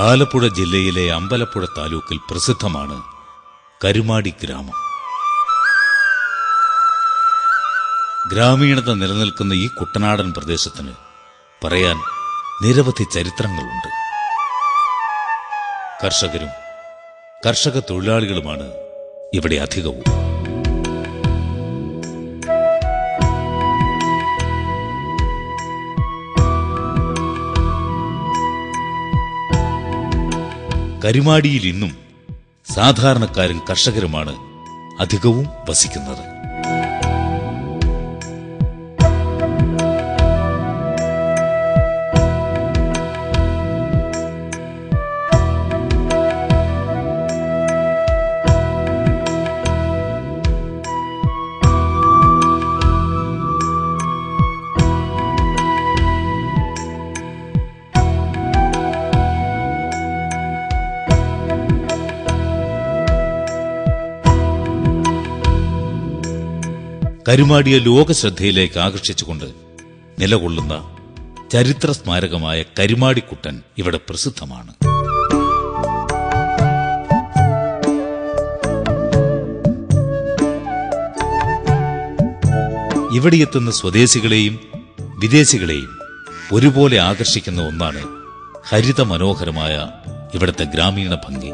ആലപ്പുഴ ജില്ലയിലെ അമ്പലപ്പുഴ താലൂക്കിൽ പ്രസിദ്ധമാണ് കരുമാടി ഗ്രാമം ഗ്രാമീണത നിലനിൽക്കുന്ന ഈ കുട്ടനാടൻ പ്രദേശത്തിന് പറയാൻ നിരവധി ചരിത്രങ്ങളുണ്ട് കർഷകരും കർഷക തൊഴിലാളികളുമാണ് ഇവിടെ അധികവും കരുമാടിയിൽ ഇന്നും സാധാരണക്കാരും കർഷകരുമാണ് അധികവും വസിക്കുന്നത് കരുമാടിയെ ലോകശ്രദ്ധയിലേക്ക് ആകർഷിച്ചുകൊണ്ട് നിലകൊള്ളുന്ന ചരിത്ര സ്മാരകമായ കരുമാടിക്കുട്ടൻ ഇവിടെ പ്രസിദ്ധമാണ് ഇവിടെ എത്തുന്ന സ്വദേശികളെയും വിദേശികളെയും ഒരുപോലെ ആകർഷിക്കുന്ന ഒന്നാണ് ഹരിത മനോഹരമായ ഇവിടുത്തെ ഗ്രാമീണ ഭംഗി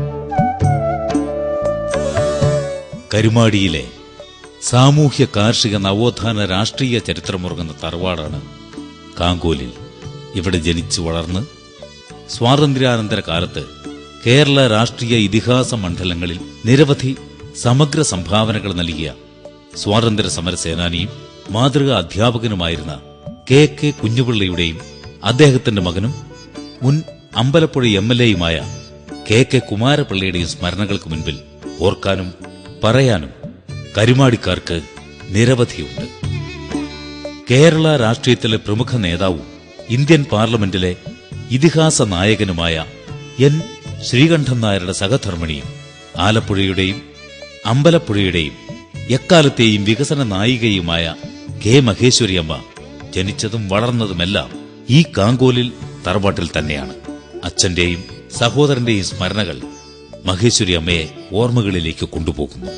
കരുമാടിയിലെ സാമൂഹ്യ കാർഷിക നവോത്ഥാന രാഷ്ട്രീയ ചരിത്രമുറങ്ങുന്ന തറവാടാണ് കാങ്കോലിൽ ഇവിടെ ജനിച്ചു വളർന്ന് സ്വാതന്ത്ര്യാനന്തര കാലത്ത് കേരള രാഷ്ട്രീയ ഇതിഹാസ മണ്ഡലങ്ങളിൽ നിരവധി സമഗ്ര സംഭാവനകൾ നൽകിയ സ്വാതന്ത്ര്യ സമര സേനാനിയും മാതൃകാ അധ്യാപകനുമായിരുന്ന കെ കെ കുഞ്ഞുപിള്ളയുടെയും അദ്ദേഹത്തിന്റെ മകനും മുൻ അമ്പലപ്പുഴ എം എൽ എയുമായ കെ കെ കുമാരപിള്ളയുടെയും സ്മരണകൾക്ക് മുൻപിൽ ഓർക്കാനും പറയാനും കരുമാടിക്കാർക്ക് നിരവധിയുണ്ട് കേരള രാഷ്ട്രീയത്തിലെ പ്രമുഖ നേതാവും ഇന്ത്യൻ പാർലമെന്റിലെ ഇതിഹാസ നായകനുമായ എൻ ശ്രീകണ്ഠൻ നായരുടെ സഹധർമ്മിണിയും ആലപ്പുഴയുടെയും അമ്പലപ്പുഴയുടെയും എക്കാലത്തെയും വികസന നായികയുമായ കെ മഹേശ്വരിയമ്മ ജനിച്ചതും വളർന്നതുമെല്ലാം ഈ കാങ്കോലിൽ തറവാട്ടിൽ തന്നെയാണ് അച്ഛന്റെയും സഹോദരന്റെയും സ്മരണകൾ മഹേശ്വരി അമ്മയെ ഓർമ്മകളിലേക്ക് കൊണ്ടുപോകുന്നു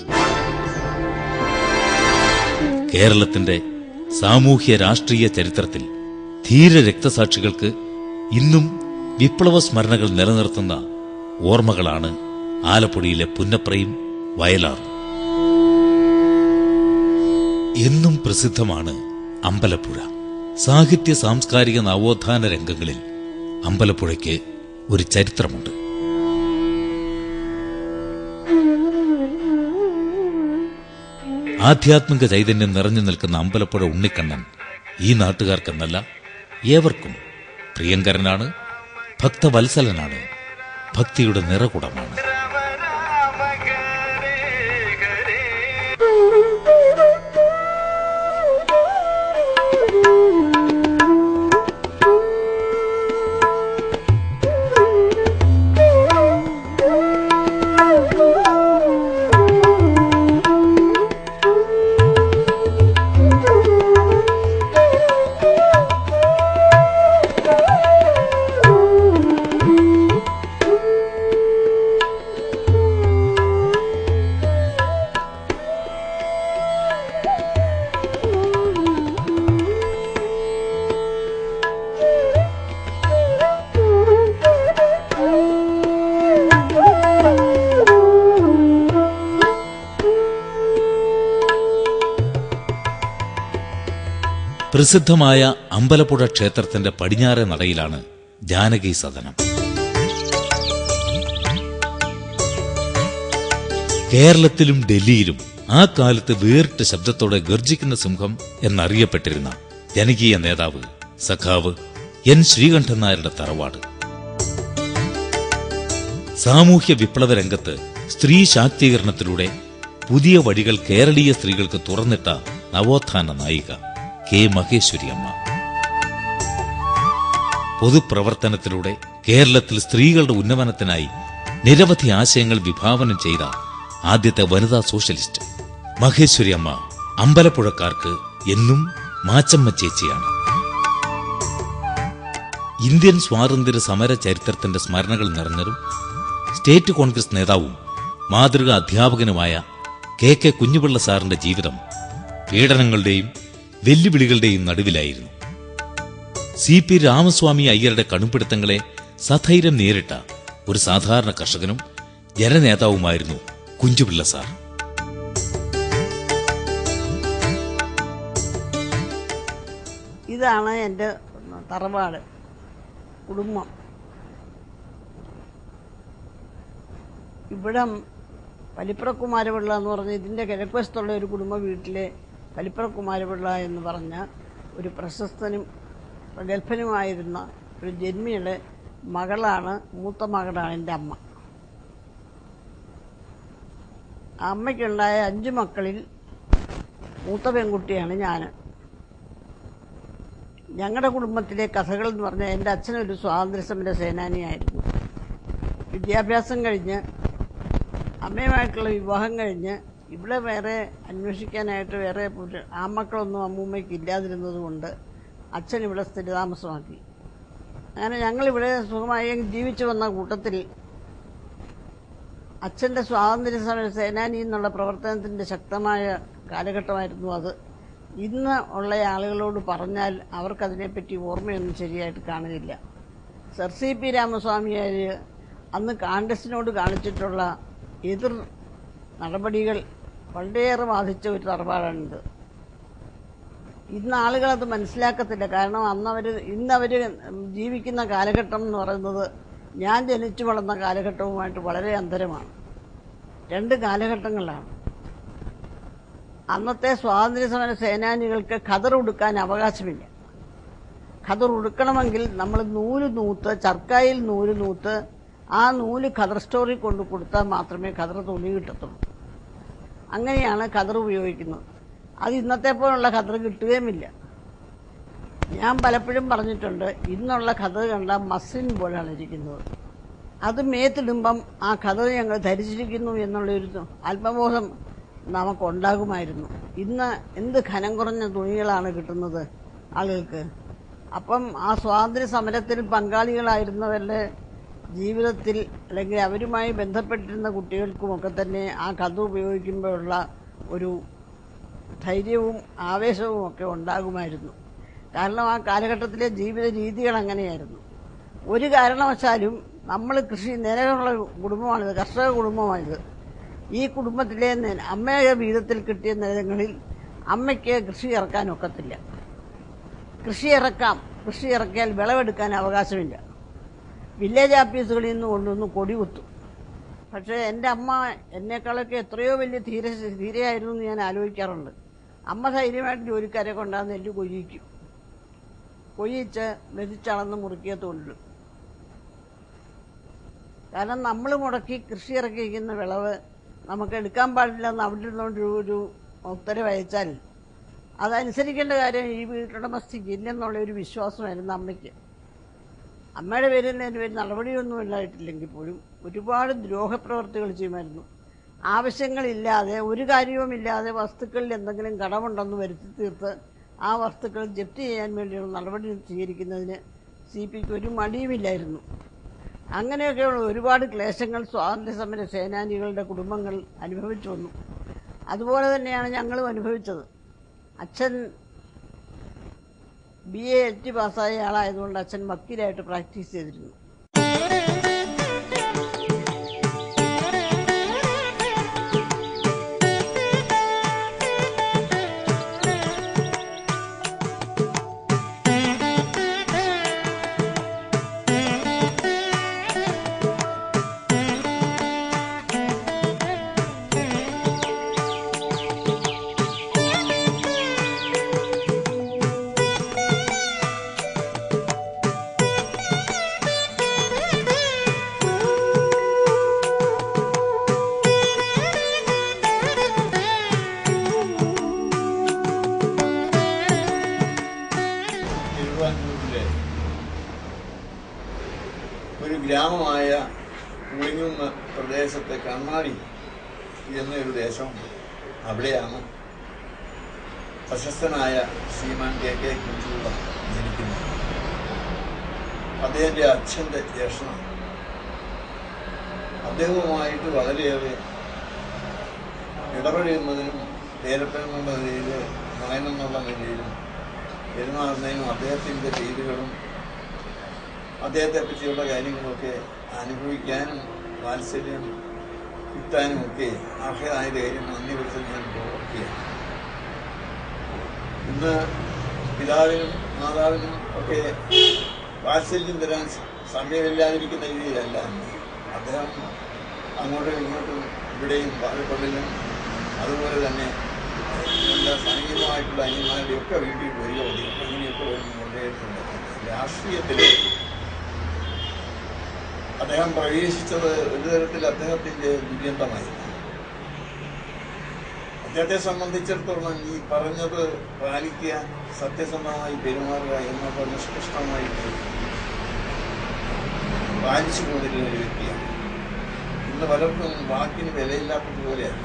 കേരളത്തിന്റെ സാമൂഹ്യ രാഷ്ട്രീയ ചരിത്രത്തിൽ ധീര രക്തസാക്ഷികൾക്ക് ഇന്നും വിപ്ലവ സ്മരണകൾ നിലനിർത്തുന്ന ഓർമ്മകളാണ് ആലപ്പുഴയിലെ പുന്നപ്രയും വയലാറും എന്നും പ്രസിദ്ധമാണ് അമ്പലപ്പുഴ സാഹിത്യ സാംസ്കാരിക നവോത്ഥാന രംഗങ്ങളിൽ അമ്പലപ്പുഴയ്ക്ക് ഒരു ചരിത്രമുണ്ട് ആധ്യാത്മിക ചൈതന്യം നിറഞ്ഞു നിൽക്കുന്ന അമ്പലപ്പുഴ ഉണ്ണിക്കണ്ണൻ ഈ നാട്ടുകാർക്കെന്നല്ല ഏവർക്കും പ്രിയങ്കരനാണ് ഭക്തവത്സലനാണ് ഭക്തിയുടെ നിറകുടമാണ് പ്രസിദ്ധമായ അമ്പലപ്പുഴ ക്ഷേത്രത്തിന്റെ പടിഞ്ഞാറെ നടയിലാണ് ജാനകി സദനം കേരളത്തിലും ഡൽഹിയിലും ആ കാലത്ത് വേറിട്ട ശബ്ദത്തോടെ ഗർജിക്കുന്ന സിംഹം എന്നറിയപ്പെട്ടിരുന്ന ജനകീയ നേതാവ് സഖാവ് എൻ ശ്രീകണ്ഠൻ നായരുടെ തറവാട് സാമൂഹ്യ വിപ്ലവ രംഗത്ത് സ്ത്രീ ശാക്തീകരണത്തിലൂടെ പുതിയ വഴികൾ കേരളീയ സ്ത്രീകൾക്ക് തുറന്നിട്ട നവോത്ഥാന നായിക കെ മഹേശ്വരി അമ്മ പൊതുപ്രവർത്തനത്തിലൂടെ കേരളത്തിൽ സ്ത്രീകളുടെ ഉന്നമനത്തിനായി നിരവധി ആശയങ്ങൾ വിഭാവനം ചെയ്ത ആദ്യത്തെ വനിതാ സോഷ്യലിസ്റ്റ് മഹേശ്വരി അമ്മ അമ്പലപ്പുഴക്കാർക്ക് എന്നും മാച്ചമ്മ ചേച്ചിയാണ് ഇന്ത്യൻ സ്വാതന്ത്ര്യ സമര ചരിത്രത്തിന്റെ സ്മരണകൾ നിറഞ്ഞതും സ്റ്റേറ്റ് കോൺഗ്രസ് നേതാവും മാതൃകാ അധ്യാപകനുമായ കെ കെ കുഞ്ഞുപിള്ള സാറിന്റെ ജീവിതം പീഡനങ്ങളുടെയും വെല്ലുവിളികളുടെയും നടുവിലായിരുന്നു സി പി രാമസ്വാമി അയ്യരുടെ കടുംപിടുത്തങ്ങളെ സധൈര്യം നേരിട്ട ഒരു സാധാരണ കർഷകനും ജനനേതാവുമായിരുന്നു കുഞ്ചുപിള്ള സാർ ഇതാണ് എൻ്റെ തറവാട് കുടുംബം ഇവിടം വലിപ്രകുമാരപിള്ള എന്ന് പറഞ്ഞ ഇതിൻ്റെ കിഴക്കുവശത്തുള്ള ഒരു കുടുംബ വീട്ടിലെ വലിപ്രകുമാരപിള്ള എന്ന് പറഞ്ഞ ഒരു പ്രശസ്തനും പ്രഗത്ഭനുമായിരുന്ന ഒരു ജന്മിയുടെ മകളാണ് മൂത്ത മകളാണ് എൻ്റെ അമ്മ ആ അമ്മയ്ക്കുണ്ടായ അഞ്ചു മക്കളിൽ മൂത്ത പെൺകുട്ടിയാണ് ഞാൻ ഞങ്ങളുടെ കുടുംബത്തിലെ കഥകൾ എന്ന് പറഞ്ഞാൽ എൻ്റെ അച്ഛനൊരു സ്വാതന്ത്ര്യ സമര സേനാനിയായിരുന്നു വിദ്യാഭ്യാസം കഴിഞ്ഞ് അമ്മയുമായിട്ടുള്ള വിവാഹം കഴിഞ്ഞ് ഇവിടെ വേറെ അന്വേഷിക്കാനായിട്ട് വേറെ പുരു- ആമക്കളൊന്നും അമ്മൂമ്മയ്ക്ക് ഇല്ലാതിരുന്നത് കൊണ്ട് അച്ഛൻ ഇവിടെ സ്ഥിരതാമസമാക്കി അങ്ങനെ ഞങ്ങളിവിടെ സുഖമായി ജീവിച്ചു വന്ന കൂട്ടത്തിൽ അച്ഛൻ്റെ സ്വാതന്ത്ര്യ സമര സേനാനി എന്നുള്ള പ്രവർത്തനത്തിൻ്റെ ശക്തമായ കാലഘട്ടമായിരുന്നു അത് ഇന്ന് ഉള്ള ആളുകളോട് പറഞ്ഞാൽ അവർക്കതിനെപ്പറ്റി ഓർമ്മയൊന്നും ശരിയായിട്ട് കാണുകയില്ല സർ സി പി രാമസ്വാമിയാർ അന്ന് കാണ്ടസിനോട് കാണിച്ചിട്ടുള്ള എതിർ നടപടികൾ വളരെയേറെ ബാധിച്ച ഒരു തറവാടാണിത് ഇന്ന് ആളുകൾ അത് മനസ്സിലാക്കത്തില്ല കാരണം അന്നവർ ഇന്നവർ ജീവിക്കുന്ന കാലഘട്ടം എന്ന് പറയുന്നത് ഞാൻ ജനിച്ചു വളർന്ന കാലഘട്ടവുമായിട്ട് വളരെ അന്തരമാണ് രണ്ട് കാലഘട്ടങ്ങളിലാണ് അന്നത്തെ സ്വാതന്ത്ര്യ സമര സേനാനികൾക്ക് ഖദർ ഉടുക്കാൻ അവകാശമില്ല ഖദർ ഉടുക്കണമെങ്കിൽ നമ്മൾ നൂല് നൂത്ത് ചർക്കായിൽ നൂല് നൂത്ത് ആ നൂല് ഖദർ സ്റ്റോറിൽ കൊണ്ട് കൊടുത്താൽ മാത്രമേ ഖദർ തുണി കിട്ടത്തുള്ളൂ അങ്ങനെയാണ് ഖദർ ഉപയോഗിക്കുന്നത് അത് ഇന്നത്തെ പോലുള്ള ഖദർ കിട്ടുകയുമില്ല ഞാൻ പലപ്പോഴും പറഞ്ഞിട്ടുണ്ട് ഇന്നുള്ള ഖദർ കണ്ട മസിൻ പോലെയാണ് ഇരിക്കുന്നത് അത് മേത്തിടുമ്പം ആ ഖദർ ഞങ്ങൾ ധരിച്ചിരിക്കുന്നു എന്നുള്ളൊരു ആത്മബോധം നമുക്കുണ്ടാകുമായിരുന്നു ഇന്ന് എന്ത് ഖനം കുറഞ്ഞ തുണികളാണ് കിട്ടുന്നത് ആളുകൾക്ക് അപ്പം ആ സ്വാതന്ത്ര്യ സമരത്തിൽ പങ്കാളികളായിരുന്നവരുടെ ജീവിതത്തിൽ അല്ലെങ്കിൽ അവരുമായി ബന്ധപ്പെട്ടിരുന്ന കുട്ടികൾക്കുമൊക്കെ തന്നെ ആ കഥ ഉപയോഗിക്കുമ്പോഴുള്ള ഒരു ധൈര്യവും ആവേശവും ഒക്കെ ഉണ്ടാകുമായിരുന്നു കാരണം ആ കാലഘട്ടത്തിലെ ജീവിത രീതികൾ അങ്ങനെയായിരുന്നു ഒരു കാരണവശാലും നമ്മൾ കൃഷി നിലവിലുള്ള കുടുംബമാണിത് കർഷക കുടുംബമാണിത് ഈ കുടുംബത്തിലെ നെ- അമ്മയുടെ വീതത്തിൽ കിട്ടിയ നിലങ്ങളിൽ അമ്മയ്ക്ക് കൃഷി ഇറക്കാൻ ഒക്കത്തില്ല കൃഷി ഇറക്കാം കൃഷി ഇറക്കിയാൽ വിളവെടുക്കാൻ അവകാശമില്ല വില്ലേജ് ഓഫീസുകളിൽ നിന്ന് കൊണ്ടുവന്ന് കൊടി കുത്തും പക്ഷേ എൻ്റെ അമ്മ എന്നെക്കാളൊക്കെ എത്രയോ വലിയ ധീര ധീരയായിരുന്നു എന്ന് ഞാൻ ആലോചിക്കാറുണ്ട് അമ്മ ധൈര്യമായിട്ട് ജോലിക്കാരെ കൊണ്ടാ നെല്ല് കൊയ്യിക്കും കൊയ്യിച്ച് മെതിച്ചളന്ന് മുറുക്കിയ തൊണ്ടിടും കാരണം നമ്മൾ മുടക്കി കൃഷി ഇറക്കിയിരിക്കുന്ന വിളവ് നമുക്ക് എടുക്കാൻ പാടില്ല എന്ന് അവിടെ ഇരുന്നുകൊണ്ട് ഒരു- ഒരു ഉത്തരവ് അയച്ചാൽ അതനുസരിക്കേണ്ട കാര്യം ഈ വീട്ടുടമസ്ഥയ്ക്ക് ഇല്ലെന്നുള്ള ഒരു വിശ്വാസമായിരുന്നു അമ്മയ്ക്ക് അമ്മയുടെ പേരിൽ എൻ്റെ പേര് നടപടിയൊന്നും ഉണ്ടായിട്ടില്ലെങ്കിൽ പോലും ഒരുപാട് ദ്രോഹപ്രവർത്തികൾ ചെയ്യുമായിരുന്നു ആവശ്യങ്ങളില്ലാതെ ഒരു കാര്യവുമില്ലാതെ വസ്തുക്കളിൽ എന്തെങ്കിലും കടമുണ്ടെന്ന് വരുത്തി തീർത്ത് ആ വസ്തുക്കൾ ജപ്തി ചെയ്യാൻ വേണ്ടിയുള്ള നടപടി സ്വീകരിക്കുന്നതിന് സി പിക്ക് ഒരു മടിയുമില്ലായിരുന്നു അങ്ങനെയൊക്കെയുള്ള ഒരുപാട് ക്ലേശങ്ങൾ സ്വാതന്ത്ര്യ സമര സേനാനികളുടെ കുടുംബങ്ങൾ അനുഭവിച്ചു വന്നു അതുപോലെ തന്നെയാണ് ഞങ്ങളും അനുഭവിച്ചത് അച്ഛൻ ബി എ എൽ ടി പാസ്സായ ആളായതുകൊണ്ട് അച്ഛൻ വക്കീലായിട്ട് പ്രാക്ടീസ് ചെയ്തിരുന്നു തിരുവാങ്കൂറിലെ ഒരു ഗ്രാമമായ പുളിങ്ങുന്ന പ്രദേശത്തെ കണ്ണാടി എന്നൊരു ദേശമുണ്ട് അവിടെയാണ് പ്രശസ്തനായ ശ്രീമാൻ കെ കെ കുഞ്ചുള്ള ജനിക്കുന്നത് അദ്ദേഹത്തിന്റെ അച്ഛന്റെ ജ്യേഷ്ഠനാണ് അദ്ദേഹവുമായിട്ട് വളരെയേറെ ഇടപഴകുന്നതിനും പേരപ്പൻ എന്നുള്ള നിലയിൽ മകൻ എന്നുള്ള നിലയിലും പെരുമാറുന്നതിനും അദ്ദേഹത്തിൻ്റെ ചെയ്തികളും അദ്ദേഹത്തെ പറ്റിയുള്ള കാര്യങ്ങളൊക്കെ അനുഭവിക്കാനും വാത്സല്യം കിട്ടാനും ഒക്കെ അർഹരായ കാര്യം നന്ദി വെച്ച് ഞാൻ പ്രവർത്തിക്കുകയാണ് ഇന്ന് പിതാവിനും മാതാവിനും ഒക്കെ വാത്സല്യം തരാൻ സമയമില്ലാതിരിക്കുന്ന രീതിയിലല്ല അദ്ദേഹം അങ്ങോട്ടും ഇങ്ങോട്ടും ഇവിടെയും പാലക്കൊള്ളിലും അതുപോലെ തന്നെ നല്ല സൈനികമായിട്ടുള്ള അനിയന്മാരുടെ ഒക്കെ വീട്ടിൽ വരിക മതി അങ്ങനെയൊക്കെ വരുന്ന കൊണ്ടുപോയിട്ടുണ്ട് രാഷ്ട്രീയത്തിൽ അദ്ദേഹം പ്രവേശിച്ചത് ഒരു തരത്തിൽ അദ്ദേഹത്തിന്റെ ദുര്യന്തമായിരുന്നു അദ്ദേഹത്തെ സംബന്ധിച്ചിടത്തോളം ഈ പറഞ്ഞത് പാലിക്കുക സത്യസന്ധമായി പെരുമാറുക എന്നൊക്കെ നിഷ്കൃഷ്ടമായിട്ട് പാലിച്ചു പോന്നിരുന്ന ഒരു വ്യക്തിയാണ് ഇന്ന് പലർക്കും വാക്കിന് വിലയില്ലാത്തതുപോലെയല്ല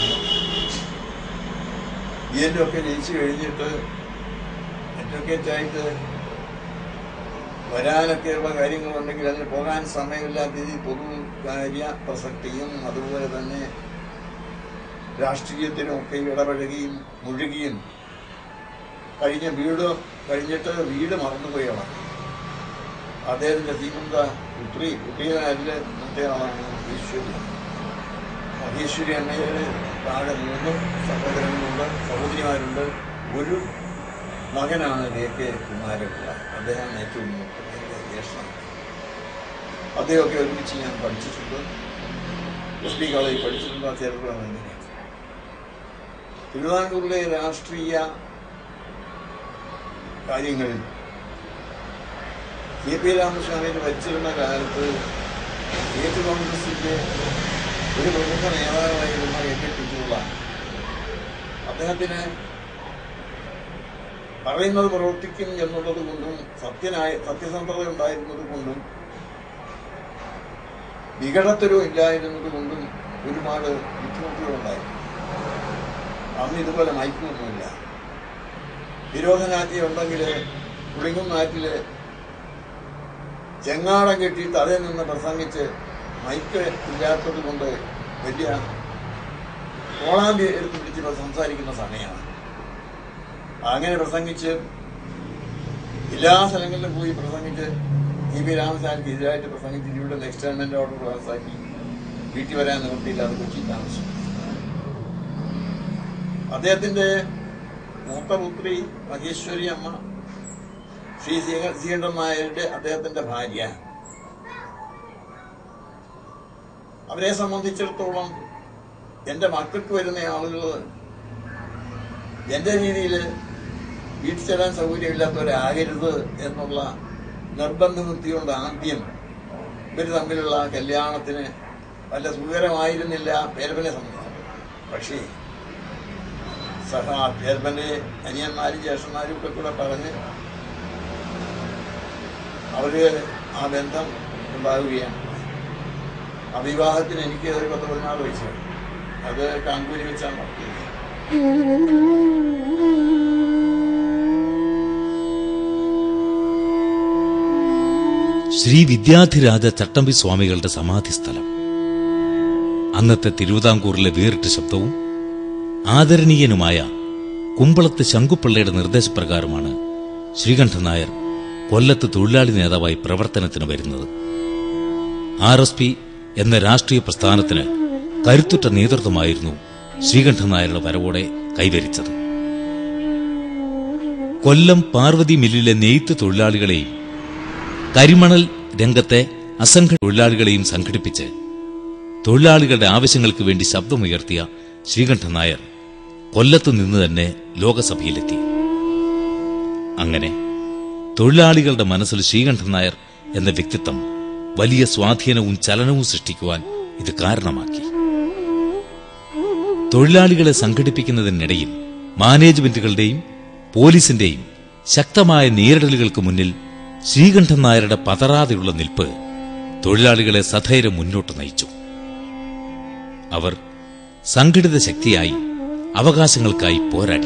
ഇതിലൊക്കെ ജയിച്ചു കഴിഞ്ഞിട്ട് അഡ്വക്കേറ്റായിട്ട് വരാനൊക്കെയുള്ള കാര്യങ്ങളുണ്ടെങ്കിൽ അതിന് പോകാൻ സമയമില്ലാത്ത രീതിയിൽ പൊതു കാര്യ പ്രസക്തിയും അതുപോലെ തന്നെ രാഷ്ട്രീയത്തിനും ഒക്കെ ഇടപഴകുകയും മുഴുകിയും കഴിഞ്ഞ വീട് കഴിഞ്ഞിട്ട് വീട് മറന്നുപോയാണ് അദ്ദേഹത്തിന്റെ സീമന്ത പുത്രി പുത്രിയാരില് മറ്റേ ആളാണ് ഈശ്വരി മഹേശ്വരി അമ്മയുടെ താഴെ മൂന്ന് സഹോദരങ്ങളുണ്ട് സഹോദരിമാരുണ്ട് ഒരു മകനാണ് കെ കെ കുമാരപിള്ള അദ്ദേഹം ഏറ്റവും മൂത്തത്, എൻ്റെ ജ്യേഷ്ഠൻ അദ്ദേഹമൊക്കെ ഒരുമിച്ച് ഞാൻ പഠിച്ചിട്ടുണ്ട് എസ് ഡി കോളേജിൽ പഠിച്ചിട്ടുണ്ട് ആ ചെറുപ്പം എങ്ങനെയാണ് തിരുവിതാംകൂറിലെ രാഷ്ട്രീയ കാര്യങ്ങളിൽ കെ പി രാമസ്വാമിയിൽ ഭരിച്ചിരുന്ന കാലത്ത് യൂത്ത് കോൺഗ്രസിന്റെ ഒരു പ്രമുഖ നേതാവായിരുന്ന എ കെ പിച്ചുള്ള അദ്ദേഹത്തിന് പറയുന്നത് പ്രവർത്തിക്കും എന്നുള്ളത് കൊണ്ടും സത്യനായ സത്യസന്ധത ഉണ്ടായിരുന്നത് കൊണ്ടും വികടത്തരവും ഇല്ലായിരുന്നത് കൊണ്ടും ഒരുപാട് ബുദ്ധിമുട്ടുകളുണ്ടായിരുന്നു അന്ന് ഇതുപോലെ മയക്കൊന്നുമില്ല നിരോധനാജ്ഞ ഉണ്ടെങ്കിൽ പുളിങ്ങുന്നാറ്റില് ചെങ്ങാടം കെട്ടി തലയിൽ നിന്ന് പ്രസംഗിച്ച് മൈക്ക് ഇല്ലാത്തത് കൊണ്ട് വലിയ കോളാമ്പി എടുത്ത് പിടിച്ച് സംസാരിക്കുന്ന സമയമാണ് അങ്ങനെ പ്രസംഗിച്ച് എല്ലാ സ്ഥലങ്ങളിലും പോയി പ്രസംഗിച്ച് ഇ പി രാമസ്വാമിക്ക് എതിരായിട്ട് പ്രസംഗിച്ച് ഇവിടെ എക്സ്റ്റേൺമെന്റ് ഓർഡർ പാസ്സാക്കി വീട്ടിൽ വരാൻ നിവൃത്തിയില്ലാതെ കൊച്ചി താമസിച്ചു അദ്ദേഹത്തിന്റെ മൂത്ത പുത്രി മഹേശ്വരി അമ്മ ശ്രീ സീക- സീകണ്ഠൻ നായരുടെ അദ്ദേഹത്തിന്റെ ഭാര്യ അവരെ സംബന്ധിച്ചിടത്തോളം എന്റെ മക്കൾക്ക് വരുന്ന ആളുകൾ എന്റെ രീതിയിൽ വീട്ടിൽ ചെല്ലാൻ സൗകര്യമില്ലാത്തവരാകരുത് എന്നുള്ള നിർബന്ധ ബുദ്ധികൊണ്ട് ആദ്യം ഇവർ തമ്മിലുള്ള കല്യാണത്തിന് വല്ല സുഖകരമായിരുന്നില്ല പേരപ്പനെ സംബന്ധിച്ച് പക്ഷേ സഹ പേരപ്പന്റെ അനിയന്മാരും ജ്യേഷ്ഠന്മാരും ഒക്കെ കൂടെ പറഞ്ഞ് അവര് ആ ബന്ധം ഉണ്ടാവുകയാണ് ആ വിവാഹത്തിന് എനിക്ക് ഒരു പത്ത് പതിനാല് വയസ്സ് അത് കാങ്കൂരി വെച്ചാണ് നടത്തിയത് ശ്രീ വിദ്യാധിരാജ ചട്ടമ്പി സ്വാമികളുടെ സമാധി സ്ഥലം അന്നത്തെ തിരുവിതാംകൂറിലെ വേറിട്ട ശബ്ദവും ആദരണീയനുമായ കുമ്പളത്ത് ശങ്കുപിള്ളയുടെ നിർദ്ദേശപ്രകാരമാണ് ശ്രീകണ്ഠൻ നായർ കൊല്ലത്ത് തൊഴിലാളി നേതാവായി പ്രവർത്തനത്തിന് വരുന്നത് ആർ എസ് പി എന്ന രാഷ്ട്രീയ പ്രസ്ഥാനത്തിന് കരുത്തുറ്റ നേതൃത്വമായിരുന്നു ശ്രീകണ്ഠൻ നായരുടെ വരവോടെ കൈവരിച്ചത് കൊല്ലം പാർവതി മില്ലിലെ നെയ്ത്ത് തൊഴിലാളികളെയും കരിമണൽ രംഗത്തെ അസംഘടിത തൊഴിലാളികളെയും സംഘടിപ്പിച്ച് തൊഴിലാളികളുടെ ആവശ്യങ്ങൾക്ക് വേണ്ടി ശബ്ദമുയർത്തിയ ശ്രീകണ്ഠൻ നായർ കൊല്ലത്തു നിന്ന് തന്നെ ലോകസഭയിലെത്തി അങ്ങനെ തൊഴിലാളികളുടെ മനസ്സിൽ ശ്രീകണ്ഠൻ നായർ എന്ന വ്യക്തിത്വം വലിയ സ്വാധീനവും ചലനവും സൃഷ്ടിക്കുവാൻ ഇത് കാരണമാക്കി തൊഴിലാളികളെ സംഘടിപ്പിക്കുന്നതിനിടയിൽ മാനേജ്മെന്റുകളുടെയും പോലീസിന്റെയും ശക്തമായ നേരിടലുകൾക്ക് മുന്നിൽ ശ്രീകണ്ഠൻ നായരുടെ പതറാതെയുള്ള നിൽപ്പ് തൊഴിലാളികളെ സധൈര്യം മുന്നോട്ട് നയിച്ചു അവർ സംഘടിത ശക്തിയായി അവകാശങ്ങൾക്കായി പോരാടി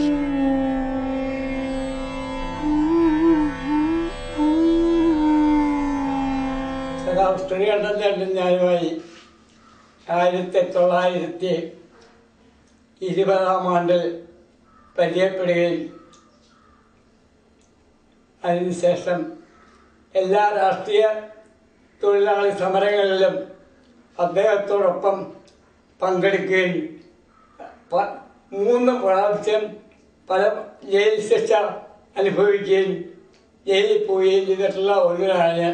ശ്രീകണ്ഠൻ ഞാനുമായി ആയിരത്തി തൊള്ളായിരത്തി ഇരുപതാം ആണ്ടിൽ പരിചയപ്പെടുകയും അതിനുശേഷം എല്ലാ രാഷ്ട്രീയ തൊഴിലാളി സമരങ്ങളിലും അദ്ദേഹത്തോടൊപ്പം പങ്കെടുക്കുകയും പ- മൂന്ന് പ്രാവശ്യം പല ജയിൽ ശിക്ഷ അനുഭവിക്കുകയും ജയിലിൽ പോവുകയും ചെയ്തിട്ടുള്ള ഒന്നിനാണ് ഞാൻ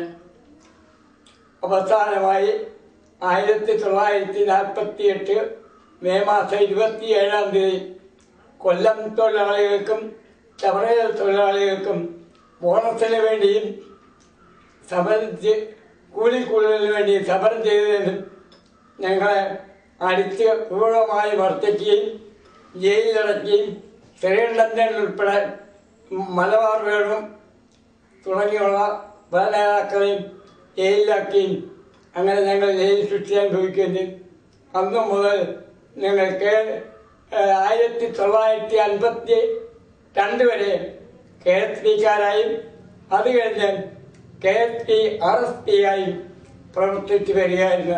അവസാനമായി ആയിരത്തി തൊള്ളായിരത്തി നാൽപ്പത്തി എട്ട് മെയ് മാസം ഇരുപത്തി ഏഴാം തീയതി കൊല്ലം തൊഴിലാളികൾക്കും ചവറയിൽ തൊഴിലാളികൾക്കും ബോണസിന് വേണ്ടിയും സമരം ചെ- കൂലിക്കൂടുതലിന് വേണ്ടി സമരം ചെയ്തതിനും ഞങ്ങളെ അടിച്ച് ക്രൂരമായി വർത്തിക്കുകയും ജയിലിലടക്കുകയും ശ്രീകണ്ഠൻ ഉൾപ്പെടെ മലബാർ വേണു തുടങ്ങിയുള്ള പല നേതാക്കളെയും ജയിലിലാക്കുകയും അങ്ങനെ ഞങ്ങൾ ജയിൽ ശിക്ഷ അനുഭവിക്കുകയും ചെയ്തു അന്നു മുതൽ ഞങ്ങൾക്ക് ഏഹ്, ആയിരത്തി തൊള്ളായിരത്തി അൻപത്തി രണ്ട് വരെ കെ എസ് പിക്കാരായും അത് കഴിഞ്ഞ് K S P R S P ആയും പ്രവർത്തിച്ചു വരികയായിരുന്നു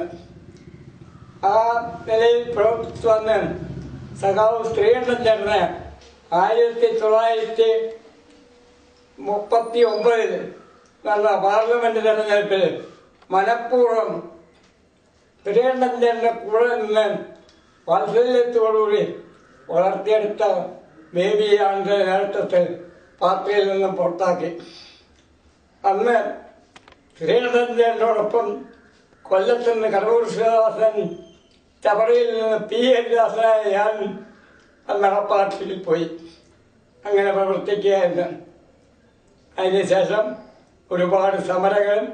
ആ നിലയിൽ പ്രവർത്തിച്ചു വന്ന് സഖാവ് ശ്രീകണ്ഠൻ ചേർന്ന് ആയിരത്തി തൊള്ളായിരത്തി മുപ്പത്തി ഒമ്പതിൽ നടന്ന പാർലമെന്റ് തെരഞ്ഞെടുപ്പിൽ മനഃപൂർവ്വം ശ്രീകണ്ഠന്റെ കൂടെ നിന്ന് വാത്സല്യത്തോടുകൂടി വളർത്തിയെടുത്ത ബേബിയാന്റെ നേതൃത്വത്തിൽ പാർട്ടിയിൽ നിന്നും പുറത്താക്കി അന്ന് ശ്രീകണ്ഠനോടൊപ്പം കൊല്ലത്ത് നിന്ന് കടവൂർ ശിവദാസൻ ചവറയിൽ നിന്ന് പി ഹരിദാസനായ ഞാൻ അന്ന് ആ പാർട്ടിയിൽ പോയി അങ്ങനെ പ്രവർത്തിക്കുകയായിരുന്നു അതിനുശേഷം ഒരുപാട് സമരങ്ങളും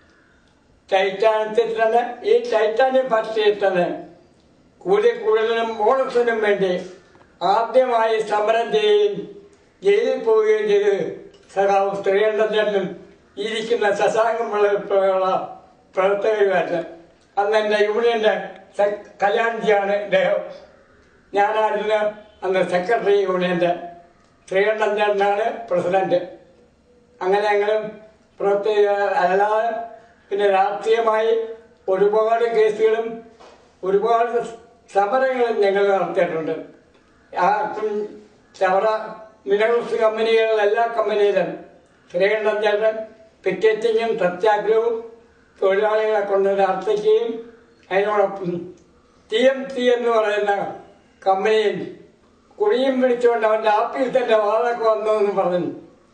ടൈറ്റാനിയത്തിൽ തന്നെ ഈ ടൈറ്റാനിയം ഫാക്ടറിയിൽ തന്നെ കൂലി കൂടുതലും ബോണസിനും വേണ്ടി ആദ്യമായി സമരം ചെയ്യുകയും ജയിലിൽ പോവുകയും ചെയ്ത് സഖാവ് ശ്രീകണ്ഠനും ഇരിക്കുന്ന ശശാങ്കം പോലുള്ള പ്രവർത്തകരുമായിട്ട് അന്ന് എൻ്റെ യൂണിയൻ്റെ സെ- കല്യാൺജിയാണ് ഇദ്ദേഹം ഞാനായിരുന്നു അന്ന് സെക്രട്ടറി യൂണിയൻ്റെ ശ്രീകണ്ഠൻ ചേട്ടനാണ് പ്രസിഡന്റ് അങ്ങനെ ഞങ്ങളും പ്രവർത്തിക അല്ലാതെ പിന്നെ രാഷ്ട്രീയമായി ഒരുപാട് കേസുകളും ഒരുപാട് സമരങ്ങളും ഞങ്ങൾ നടത്തിയിട്ടുണ്ട് ആ ഉം, ചവറ മിനറൽസ് കമ്പനികൾ എല്ലാ കമ്പനിയിലും ശ്രീകണ്ഠൻ ചേട്ടൻ പിക്കറ്റിങ്ങും സത്യാഗ്രഹവും തൊഴിലാളികളെ കൊണ്ട് നടത്തിക്കുകയും അതിനോടൊപ്പം ടി എം സി എന്ന് പറയുന്ന കമ്പനിയിൽ കുടിയും പിടിച്ചുകൊണ്ട് അവൻ്റെ ആഫീസിൻ്റെ വാതൊക്കെ വന്നു എന്ന് പറഞ്ഞു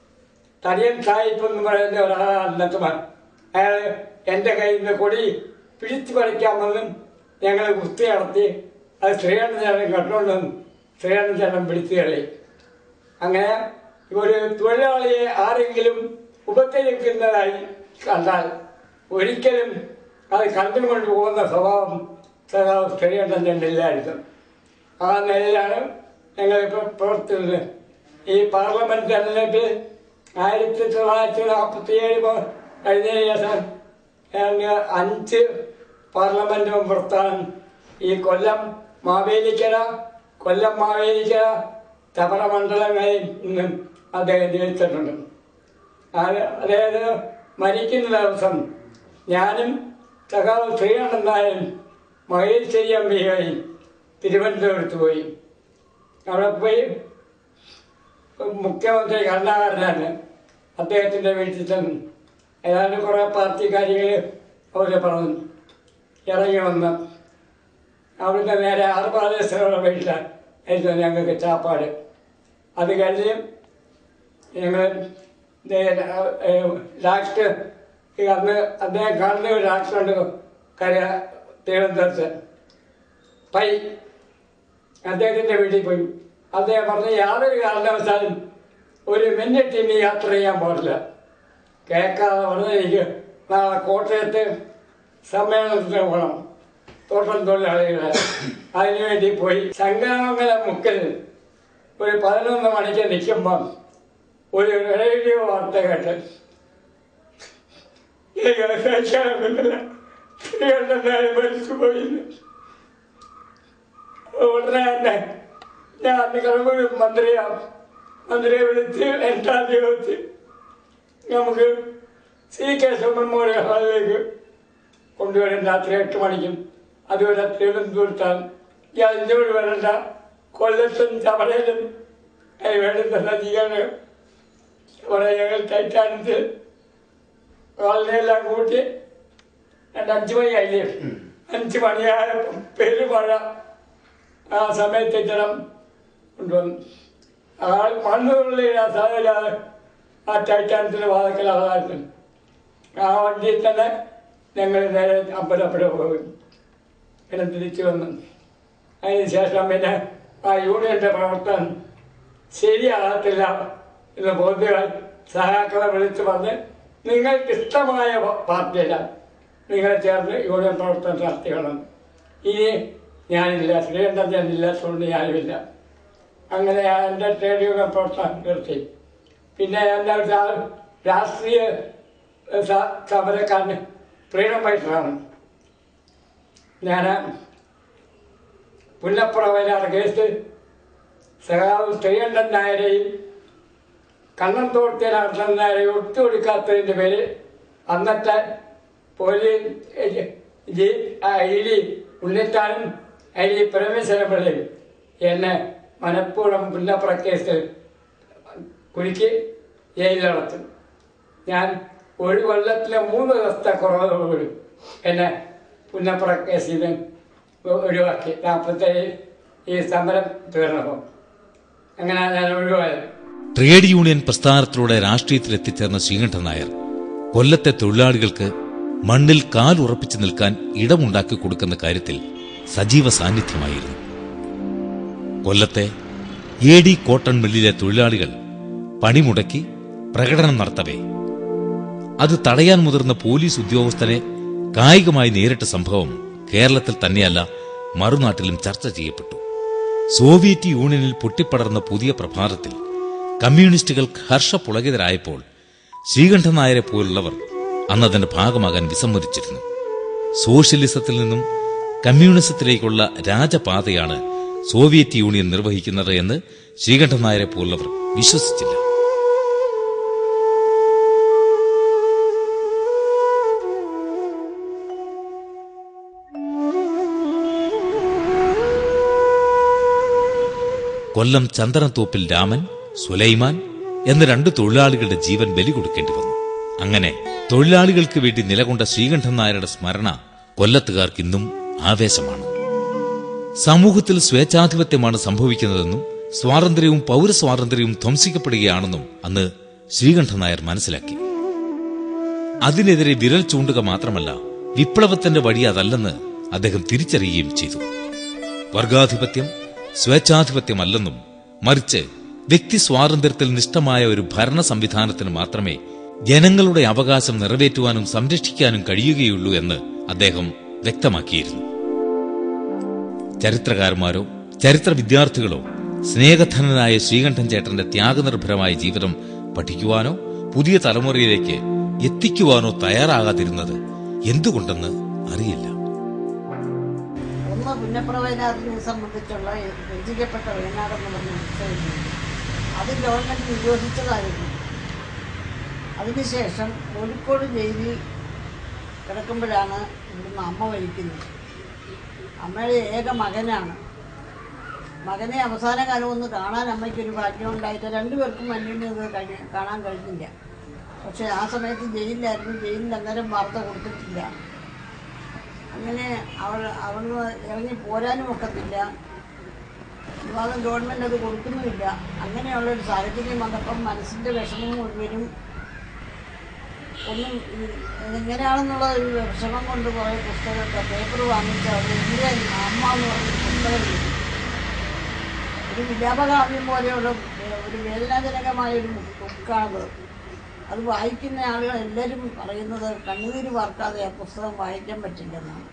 തടിയൻ സാഹിബ് എന്ന് പറയുന്ന ഒരാളാണ് നട്ടുമാൻ അയാൾ എൻ്റെ കയ്യിൽ നിന്ന് കൊടി പിടിച്ചു പറിക്കാമെന്നും ഞങ്ങൾ കുസ്തി നടത്തി അത് ശ്രീകണ്ഠചേട്ടൻ കണ്ടുകൊണ്ടും ശ്രീകണ്ഠചേട്ടൻ പിടിച്ചു കളി അങ്ങനെ ഒരു തൊഴിലാളിയെ ആരെങ്കിലും ഉപദ്രവിക്കുന്നതായി കണ്ടാൽ ഒരിക്കലും അത് കണ്ടുകൊണ്ട് പോകുന്ന സ്വഭാവം സഖാവ് ശ്രീകണ്ഠൻ ഇല്ലായിരുന്നു ആ നിലയിലാണ് ഞങ്ങളിപ്പോൾ പ്രവർത്തിക്കുന്നത് ഈ പാർലമെന്റ് തെരഞ്ഞെടുപ്പിൽ ആയിരത്തി തൊള്ളായിരത്തി നാൽപ്പത്തി ഏഴ് കഴിഞ്ഞതിന് ശേഷം ഞങ്ങൾ അഞ്ച് പാർലമെന്റ് മെമ്പർസ്ഥാനം ഈ കൊല്ലം മാവേലിക്കര കൊല്ലം മാവേലിക്കര ചവറ മണ്ഡലങ്ങളിൽ നിന്നും അദ്ദേഹം ജയിച്ചിട്ടുണ്ട് അത് അതായത് മരിക്കുന്ന ദിവസം ഞാനും സഖാവ് ശ്രീകണ്ഠൻ നായരും മഹേശ്വരി അമ്പികയും തിരുവനന്തപുരത്ത് പോയി അവിടെ പോയി മുഖ്യമന്ത്രി കരുണാകരനാണ് അദ്ദേഹത്തിൻ്റെ വീട്ടിൽ ചെന്നു ഏതാണ്ട് കുറേ പാർട്ടി കാര്യങ്ങൾ അവർ പറഞ്ഞു ഇറങ്ങി വന്ന് അവിടുന്ന് നേരെ ആറുപാദേശങ്ങളുടെ വീട്ടിലാണ് ആയിരുന്നു ഞങ്ങൾക്ക് ചാപ്പാട് അത് കഴിഞ്ഞ് ഞങ്ങൾ ഡാക്ടർ അന്ന് അദ്ദേഹം കാണുന്ന ഒരു ഡാക്ടറുണ്ട് കര തിരുവനന്തപുരത്ത് പൈ അദ്ദേഹത്തിൻ്റെ വീട്ടിൽ പോയി അദ്ദേഹം പറഞ്ഞ യാതൊരു കാരണവശാലും ഒരു മിനിറ്റ് ഇനി യാത്ര ചെയ്യാൻ പാടില്ല കേൾക്കാതെ പറഞ്ഞ എനിക്ക് നാളെ കോട്ടയത്ത് സമ്മേളനത്തിന് പോകണം തോട്ടം തൊഴിലാളികളെ അതിനുവേണ്ടി പോയി ശങ്കരമംഗലം മുക്കിൽ ഒരു പതിനൊന്ന് മണിക്ക് നിൽക്കുമ്പം ഒരു റേഡിയോ വാർത്ത കേട്ട് എനിക്ക് സഹിക്കാനൊക്കുന്നില്ല ശ്രീകണ്ഠനായി മരിച്ചു പോയിന്ന് ഉടനെ തന്നെ ഞാൻ അന്ന് കടമ്പൂർ മന്ത്രിയാണ് മന്ത്രിയെ വിളിച്ച് എട്ടാം തീയതി നമുക്ക് സി കെ മെമ്മോറിയൽ ഹാളിലേക്ക് കൊണ്ടുവരും രാത്രി എട്ട് മണിക്കും അതുപോലെ തിരുവനന്തപുരത്താണ് ഈ അതിനോട് വരേണ്ട കൊല്ലത്തും ചവറയിലും വേണ്ടുന്ന ജീവന് അവിടെ ഞങ്ങൾ ടൈറ്റാനിച്ച് വളരെയെല്ലാം കൂട്ടി രണ്ട് അഞ്ച് മണിയായില്ലേ അഞ്ച് മണിയായപ്പം പെരുമഴ ആ സമയത്ത് ജനം കൊണ്ടുവന്നു ആ മണ്ണുകളിൽ സാധനം ആ ടൈറ്റാനത്തിന് വാതക്കൽ അതായിരുന്നു ആ വണ്ടിയിൽ തന്നെ ഞങ്ങൾ നേരെ അമ്പലപ്പുഴ പോയി പിന്നെ തിരിച്ചു വന്നു അതിന് ശേഷം പിന്നെ ആ യൂണിയന്റെ പ്രവർത്തനം ശരിയാകത്തില്ല എന്ന് ബോധ്യമായി സഹാക്കളെ വിളിച്ച് പറഞ്ഞ് നിങ്ങൾക്ക് ഇഷ്ടമായ പാർട്ടിയല്ല നിങ്ങളെ ചേർന്ന് യൂണിയൻ പ്രവർത്തനം നടത്തിക്കണം ഇനി ഞാനില്ല ശ്രീകണ്ഠൻ ഞാനില്ലാത്തതുകൊണ്ട് ഞാനുമില്ല അങ്ങനെ ഞാൻ എൻ്റെ ട്രേഡ് യൂണിയൻ പ്രവർത്തനം നിർത്തി പിന്നെ എൻ്റെ രാ- രാഷ്ട്രീയ സ- സമരക്കാരന് ഫ്രീഡം ഫൈറ്ററാണ് ഞാൻ പുന്നപ്പുറ വയനാട് കേസ് സഖാവ് ശ്രീകണ്ഠൻ നായരെയും കണ്ണന്തോർത്തി നടത്തൻ നായരെയും ഒത്തുകൊടുക്കാത്തതിൻ്റെ പേര് അന്നത്തെ പോലീസ് ഇ ഡി ഉണ്ണിത്താനും ഐ ഡി പരമേശ്വരപിള്ളയും എന്നെ മനഃപൂർവ്വം പുന്നപ്പുറ കേസ് കുരുക്കി ജയിലിലടത്തും ഞാൻ ഒരു കൊല്ലത്തിലെ മൂന്ന് ദിവസത്തെ കുറവോടുകൂടി എന്നെ പുന്നപ്പുറ കേസിൽ നിന്ന് ഒഴിവാക്കി നാൽപ്പത്തേഴ് ഈ സമരം തീർന്നപ്പോൾ അങ്ങനെ ഞാൻ ഒഴിവായത് ട്രേഡ് യൂണിയൻ പ്രസ്ഥാനത്തിലൂടെ രാഷ്ട്രീയത്തിൽ എത്തിച്ചേർന്ന ശ്രീകണ്ഠൻ നായർ കൊല്ലത്തെ തൊഴിലാളികൾക്ക് മണ്ണിൽ കാലുറപ്പിച്ചു നിൽക്കാൻ ഇടമുണ്ടാക്കി കൊടുക്കുന്ന കാര്യത്തിൽ സജീവ സാന്നിധ്യമായിരുന്നു കൊല്ലത്തെ എ ഡി കോട്ടൺ മില്ലിലെ തൊഴിലാളികൾ പണിമുടക്കി പ്രകടനം നടത്തവേ അത് തടയാൻ മുതിർന്ന പോലീസ് ഉദ്യോഗസ്ഥനെ കായികമായി നേരിട്ട സംഭവം കേരളത്തിൽ തന്നെയല്ല മറുനാട്ടിലും ചർച്ച ചെയ്യപ്പെട്ടു സോവിയറ്റ് യൂണിയനിൽ പൊട്ടിപ്പടർന്ന പുതിയ പ്രഭാതത്തിൽ കമ്മ്യൂണിസ്റ്റുകൾ ഹർഷപുളകിതരായപ്പോൾ ശ്രീകണ്ഠൻ നായരെ പോലുള്ളവർ അന്നതിന്റെ ഭാഗമാകാൻ വിസമ്മതിച്ചിരുന്നു സോഷ്യലിസത്തിൽ നിന്നും കമ്മ്യൂണിസത്തിലേക്കുള്ള രാജപാതയാണ് സോവിയറ്റ് യൂണിയൻ നിർവഹിക്കുന്നത് എന്ന് ശ്രീകണ്ഠൻ നായരെ പോലുള്ളവർ വിശ്വസിച്ചില്ല കൊല്ലം ചന്ദനത്തോപ്പിൽ രാമൻ സുലൈമാൻ എന്ന രണ്ട് തൊഴിലാളികളുടെ ജീവൻ ബലി കൊടുക്കേണ്ടി വന്നു അങ്ങനെ തൊഴിലാളികൾക്ക് വേണ്ടി നിലകൊണ്ട ശ്രീകണ്ഠൻ നായരുടെ സ്മരണ കൊല്ലത്തുകാർക്ക് ഇന്നും ആവേശമാണ് സമൂഹത്തിൽ സ്വേച്ഛാധിപത്യമാണ് സംഭവിക്കുന്നതെന്നും സ്വാതന്ത്ര്യവും പൗരസ്വാതന്ത്ര്യവും ധ്വംസിക്കപ്പെടുകയാണെന്നും അന്ന് ശ്രീകണ്ഠൻ നായർ മനസ്സിലാക്കി അതിനെതിരെ വിരൽ ചൂണ്ടുക മാത്രമല്ല വിപ്ലവത്തിന്റെ വഴി അതല്ലെന്ന് അദ്ദേഹം തിരിച്ചറിയുകയും ചെയ്തു വർഗാധിപത്യം സ്വേച്ഛാധിപത്യമല്ലെന്നും മറിച്ച് വ്യക്തി സ്വാതന്ത്ര്യത്തിൽ നിഷ്ഠമായ ഒരു ഭരണ സംവിധാനത്തിന് മാത്രമേ ജനങ്ങളുടെ അവകാശം നിറവേറ്റുവാനും സംരക്ഷിക്കാനും കഴിയുകയുള്ളൂ എന്ന് അദ്ദേഹം വ്യക്തമാക്കിയിരുന്നു ചരിത്രകാരന്മാരോ ചരിത്ര വിദ്യാർത്ഥികളോ സ്നേഹധനനായ ശ്രീകണ്ഠൻ ചേട്ടന്റെ ത്യാഗനിർഭരമായ ജീവിതം പഠിക്കുവാനോ പുതിയ തലമുറയിലേക്ക് എത്തിക്കുവാനോ തയ്യാറാകാതിരുന്നത് എന്തുകൊണ്ടെന്ന് അറിയില്ല ഒന്ന് പുന്നപ്ര വയനാടിനെ സംബന്ധിച്ചുള്ള രചിക്കപ്പെട്ട വയനാട് എന്ന് പറഞ്ഞ പുസ്തകം അത് ഗവൺമെന്റ് നിരോധിച്ചതായിരുന്നു അതിനുശേഷം കോഴിക്കോട് ജയിലിൽ കിടക്കുമ്പോഴാണ് ഇവിടുന്ന് അമ്മ മരിക്കുന്നത് അമ്മയുടെ ഏക മകനാണ് മകനെ അവസാന കാലം ഒന്ന് കാണാൻ അമ്മയ്ക്കൊരു ഭാഗ്യം ഉണ്ടായിട്ട് രണ്ടുപേർക്കും അന്യോന്യം ഇത് കഴി കാണാൻ കഴിഞ്ഞില്ല പക്ഷേ ആ സമയത്ത് ജയിലിലായിരുന്നു ജയിലിൽ അന്നേരം വാർത്ത കൊടുത്തിട്ടില്ല അങ്ങനെ അവൾ അവിടുന്ന് ഇറങ്ങി പോരാനും ഒക്കത്തില്ല വിവാദം ഗവൺമെന്റ് അത് കൊടുക്കുന്നുമില്ല അങ്ങനെയുള്ള ഒരു സാഹചര്യം വന്നപ്പം മനസ്സിന്റെ വിഷമം മുഴുവനും ഒന്നും ഇത് എങ്ങനെയാണെന്നുള്ള ഒരു വിഷമം കൊണ്ട് കുറേ പുസ്തകമൊക്കെ പേപ്പർ വാങ്ങിച്ച് അവിടെ ഇന്ത്യ അമ്മ എന്ന് പറഞ്ഞ പുസ്തകം എഴുതി. ഒരു വിലാപകാവ്യം പോലെയുള്ള ഒരു വേദനാജനകമായ ഒരു ബുക്കാണത് അത് വായിക്കുന്ന ആളുകൾ എല്ലാവരും പറയുന്നത് കണ്ണുനീര് വാർക്കാതെ ആ പുസ്തകം വായിക്കാൻ പറ്റില്ലെന്നാണ്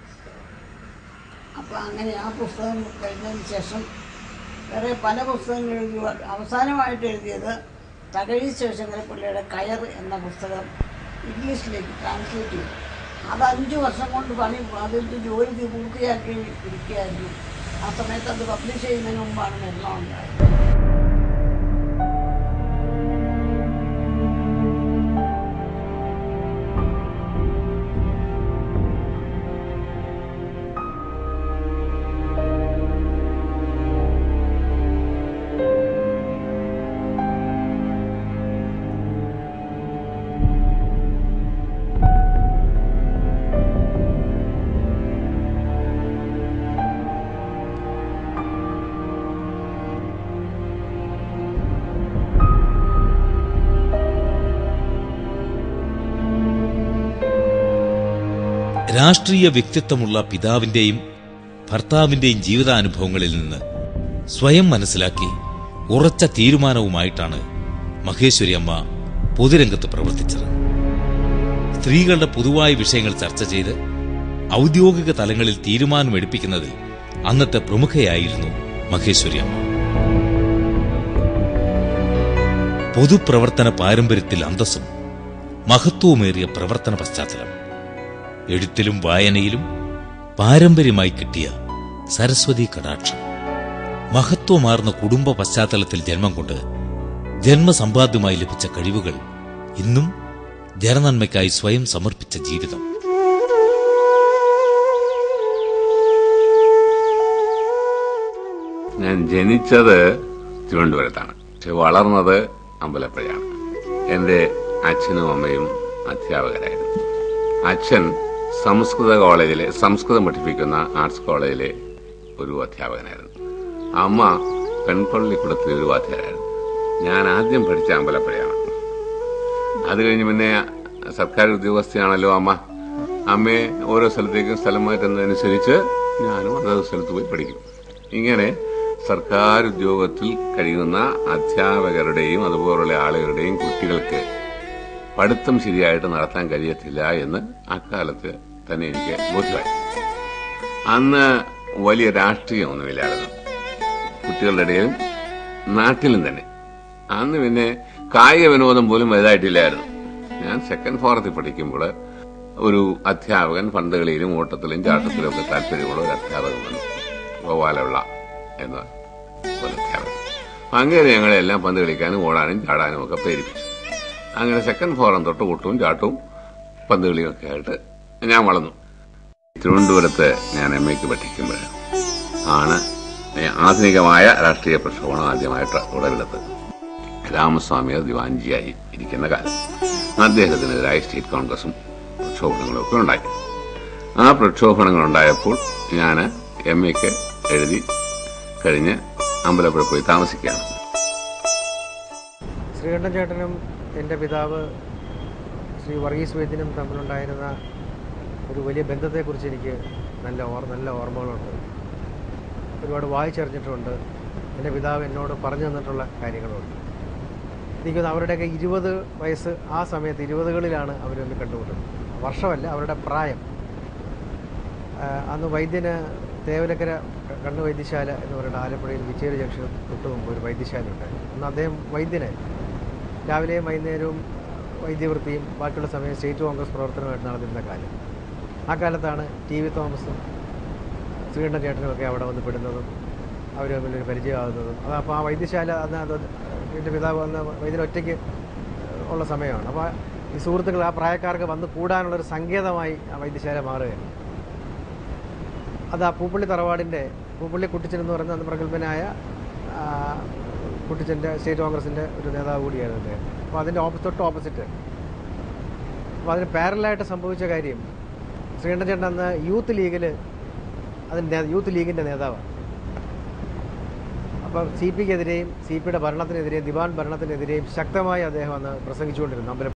അപ്പോൾ അങ്ങനെ ആ പുസ്തകം കഴിഞ്ഞതിന് ശേഷം വേറെ പല പുസ്തകങ്ങൾ എഴുതി അവസാനമായിട്ട് എഴുതിയത് തകഴി ശിവശങ്കരപ്പിള്ളയുടെ കയർ എന്ന പുസ്തകം ഇംഗ്ലീഷിലേക്ക് ട്രാൻസ്ലേറ്റ് ചെയ്തു അത് അഞ്ച് വർഷം കൊണ്ട് പണി അതിൻ്റെ ജോലി പൂർത്തിയാക്കി ഇരിക്കുകയായിരുന്നു ആ സമയത്ത് അത് പബ്ലിഷ് ചെയ്യുന്നതിന് മുമ്പാണ് മരണം ഉണ്ടായത് രാഷ്ട്രീയ വ്യക്തിത്വമുള്ള പിതാവിന്റെയും ഭർത്താവിന്റെയും ജീവിതാനുഭവങ്ങളിൽ നിന്ന് സ്വയം മനസ്സിലാക്കി ഉറച്ച തീരുമാനവുമായിട്ടാണ് മഹേശ്വരി അമ്മ പൊതുരംഗത്ത് പ്രവർത്തിച്ചത് സ്ത്രീകളുടെ പൊതുവായ വിഷയങ്ങൾ ചർച്ച ചെയ്ത് ഔദ്യോഗിക തലങ്ങളിൽ തീരുമാനമെടുപ്പിക്കുന്നതിൽ അന്നത്തെ പ്രമുഖയായിരുന്നു മഹേശ്വരി അമ്മ പൊതുപ്രവർത്തന പാരമ്പര്യത്തിൽ അന്തസ്സും മഹത്വമേറിയ പ്രവർത്തന പശ്ചാത്തലം എഴുത്തിലും വായനയിലും പാരമ്പര്യമായി കിട്ടിയ സരസ്വതി കടാക്ഷം മഹത്വമാർന്ന കുടുംബ പശ്ചാത്തലത്തിൽ ജന്മം കൊണ്ട് ജന്മസമ്പാദ്യമായി ലഭിച്ച കഴിവുകൾ ഇന്നും ജനനന്മയ്ക്കായി സ്വയം സമർപ്പിച്ച ജീവിതം ഞാൻ ജനിച്ചത് തിരുവനന്തപുരത്താണ് പക്ഷെ വളർന്നത് അമ്പലപ്പുഴയാണ് എന്റെ അച്ഛനും അമ്മയും അധ്യാപകരായിരുന്നു അച്ഛൻ സംസ്കൃത കോളേജിലെ സംസ്കൃതം പഠിപ്പിക്കുന്ന ആർട്സ് കോളേജിലെ ഒരു അധ്യാപകനായിരുന്നു അമ്മ പെൺപള്ളിക്കുടത്തിലെ ഒരു വാദ്യരായിരുന്നു ഞാൻ ആദ്യം പഠിച്ച അമ്പലപ്പുഴയാണ് അത് കഴിഞ്ഞ് പിന്നെ സർക്കാർ ഉദ്യോഗസ്ഥയാണല്ലോ അമ്മ അമ്മയെ ഓരോ സ്ഥലത്തേക്കും സ്ഥലം മാറ്റുന്നതനുസരിച്ച് ഞാനും അതത് സ്ഥലത്ത് പോയി പഠിക്കും ഇങ്ങനെ സർക്കാർ ഉദ്യോഗത്തിൽ കഴിയുന്ന അധ്യാപകരുടെയും അതുപോലുള്ള ആളുകളുടെയും കുട്ടികൾക്ക് പഠിത്തം ശരിയായിട്ട് നടത്താൻ കഴിയത്തില്ല എന്ന് അക്കാലത്ത് തന്നെ എനിക്ക് ബോധ്യമായി അന്ന് വലിയ രാഷ്ട്രീയമൊന്നുമില്ലായിരുന്നു കുട്ടികളുടെ ഇടയിലും നാട്ടിലും തന്നെ അന്ന് പിന്നെ കായിക വിനോദം പോലും വലുതായിട്ടില്ലായിരുന്നു ഞാൻ സെക്കൻഡ് ഫോറത്തിൽ പഠിക്കുമ്പോൾ ഒരു അധ്യാപകൻ പന്തുകളിയിലും ഓട്ടത്തിലും ചാട്ടത്തിലും ഒക്കെ താല്പര്യമുള്ള ഒരു അധ്യാപകൻ വന്നു ഗോപാലപിള്ള എന്ന ഒരു അധ്യാപകൻ അങ്ങനെ ഞങ്ങളെല്ലാം പന്ത് കളിക്കാനും ഓടാനും ചാടാനും ഒക്കെ പ്രേരിപ്പിച്ചു അങ്ങനെ സെക്കൻഡ് ഫോറം തൊട്ട് കൂട്ടും ചാട്ടവും പന്ത് കളിയും ഒക്കെ ആയിട്ട് ഞാൻ വളർന്നു തിരുവനന്തപുരത്ത് ഞാൻ എം എക്ക് പഠിക്കുമ്പോൾ ആണ് ആധുനികമായ രാഷ്ട്രീയ പ്രക്ഷോഭണം ആദ്യമായിട്ട് ഉടലെടുത്തത് രാമസ്വാമിയർ ദിവാൻജിയായി ഇരിക്കുന്ന കാലം അദ്ദേഹത്തിനെതിരായ സ്റ്റേറ്റ് കോൺഗ്രസും പ്രക്ഷോഭണങ്ങളും ഒക്കെ ഉണ്ടായി ആ പ്രക്ഷോഭണങ്ങൾ ഉണ്ടായപ്പോൾ ഞാൻ എം എക്ക് എഴുതി കഴിഞ്ഞ് അമ്പലപ്പുഴ പോയി താമസിക്കുകയാണ് ശ്രീകണ്ഠൻ ചേട്ടനും എൻ്റെ പിതാവ് ശ്രീ വർഗീസ് വൈദ്യനും തമ്മിലുണ്ടായിരുന്ന ഒരു വലിയ ബന്ധത്തെക്കുറിച്ച് എനിക്ക് നല്ല ഓർ നല്ല ഓർമ്മകളുണ്ട് ഒരുപാട് വായിച്ചറിഞ്ഞിട്ടുമുണ്ട് എൻ്റെ പിതാവ് എന്നോട് പറഞ്ഞു തന്നിട്ടുള്ള കാര്യങ്ങളുണ്ട് എനിക്ക് തോന്നുന്നു അവരുടെയൊക്കെ ഇരുപത് വയസ്സ് ആ സമയത്ത് ഇരുപതുകളിലാണ് അവർ തമ്മിൽ കണ്ടുമുട്ടുന്നത് വർഷമല്ല അവരുടെ പ്രായം ആ, അന്ന് വൈദ്യന് തേവലക്കര ക- കണ്ണ് വൈദ്യശാല എന്ന് പറയുന്ന ആലപ്പുഴയിൽ വിച്ചേരി ജംഗ്ഷന് തൊട്ട് മുമ്പ് ഒരു വൈദ്യശാല ഉണ്ടായി അന്ന് അദ്ദേഹം വൈദ്യനായിരുന്നു രാവിലെയും വൈകുന്നേരവും വൈദ്യവൃത്തിയും ബാക്കിയുള്ള സമയം സ്റ്റേറ്റ് കോൺഗ്രസ് പ്രവർത്തനമായിട്ട് നടന്നിരുന്ന കാലം ആ കാലത്താണ് ടി വി തോമസും ശ്രീകണ്ഠൻ ചേട്ടനുമൊക്കെ അവിടെ വന്ന് പെടുന്നതും അവർ തമ്മിലൊരു പരിചയമാകുന്നതും അത് അപ്പോൾ ആ വൈദ്യശാല അന്ന് അത് എൻ്റെ പിതാവ് വന്ന് വൈദ്യൻ ഒറ്റയ്ക്ക് ഉള്ള സമയമാണ് അപ്പോൾ ഈ സുഹൃത്തുക്കൾ ആ പ്രായക്കാർക്ക് വന്ന് കൂടാനുള്ളൊരു സങ്കേതമായി ആ വൈദ്യശാല മാറുകയാണ് അത് ആ പൂപ്പള്ളി തറവാടിൻ്റെ പൂപ്പള്ളി കുട്ടിച്ചൻ എന്ന് പറയുന്ന അന്ന് പ്രഗത്ഭനായ ആ, കുട്ടിച്ചൻ്റെ സ്റ്റേറ്റ് കോൺഗ്രസിൻ്റെ ഒരു നേതാവ് കൂടിയായിരുന്നു അദ്ദേഹം അപ്പോൾ അതിൻ്റെ ഓപ്പോ തൊട്ട് ഓപ്പോസിറ്റ് അപ്പോൾ അതിന് പാരലായിട്ട് സംഭവിച്ച കാര്യം ശ്രീകണ്ഠൻ ചേട്ടൻ അന്ന് യൂത്ത് ലീഗിൽ അതിൻ്റെ യൂത്ത് ലീഗിൻ്റെ നേതാവാണ് അപ്പം സി പിക്കെതിരെയും സി പിയുടെ ഭരണത്തിനെതിരെയും ദിവാൻ ഭരണത്തിനെതിരെയും ശക്തമായി അദ്ദേഹം അന്ന് പ്രസംഗിച്ചുകൊണ്ടിരുന്നു അമ്പലപ്പുഴ